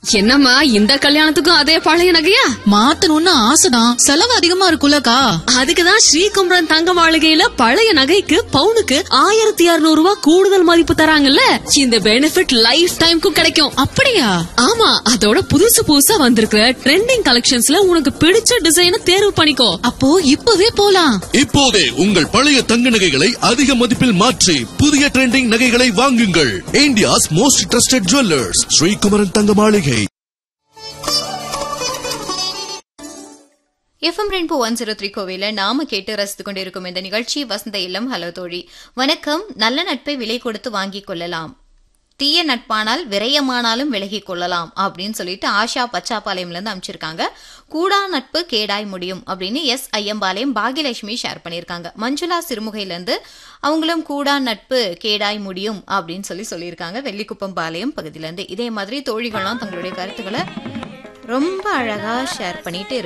என்னம்மா இந்த கல்யாணத்துக்கும் அதே பழைய நகையா மாத்தணும்னு ஆசைதான் செலவு அதிகமா இருக்குல்லக்கா அதுக்குதான் ஸ்ரீகுமரன் தங்க மாளிகையில பழைய நகைக்கு பவுனுக்கு ஆயிரத்தி இருநூறு ரூபாய் கூடுதல் மதிப்பு தராங்கல்ல இந்த பெனிஃபிட் லைஃப் டைம்க்கும் கிடைக்கும் அப்படியா ஆமா அதோட புதுசு புதுசா வந்திருக்கிற ட்ரெண்டிங் கலெக்ஷன்ஸ்ல உனக்கு பிடிச்ச டிசைனை தேர்வு பண்ணிக்கோ அப்போ இப்பவே போலாம் இப்போதே உங்கள் பழைய தங்க நகைகளை அதிக மதிப்பில் மாற்றி புதிய ட்ரெண்டிங் நகைகளை வாங்குங்கள் India's most trusted jewellers Srikumaran Thanga Maligai FM rainbow one zero three கோவில நாம கேட்டு ரசித்து கொண்டிருக்கும் இந்த நிகழ்ச்சி வசந்த இல்லம் ஹலோ தோழி வணக்கம் நல்ல நட்பை விலை கொடுத்து வாங்கிக் கொள்ளலாம் தீய நட்பானால் விரயமானாலும் விலகிக் கொள்ளலாம் அப்படின்னு சொல்லிட்டு ஆஷா பச்சாப்பாளையம்ல இருந்து அமைச்சிருக்காங்க கூடா நட்பு கேடாய் முடியும் அப்படின்னு எஸ் ஐயம்பாளையம் பாகியலட்சுமி ஷேர் பண்ணியிருக்காங்க மஞ்சுளா சிறுமுகையில இருந்து அவங்களும் கூடா நட்பு கேடாய் முடியும் அப்படின்னு சொல்லி சொல்லியிருக்காங்க வெள்ளிக்குப்பம் பாளையம் பகுதியில இருந்து இதே மாதிரி தோழிகள்லாம் தங்களுடைய கருத்துக்களை ரொம்ப அழகா ஷேர் பண்ணிட்டு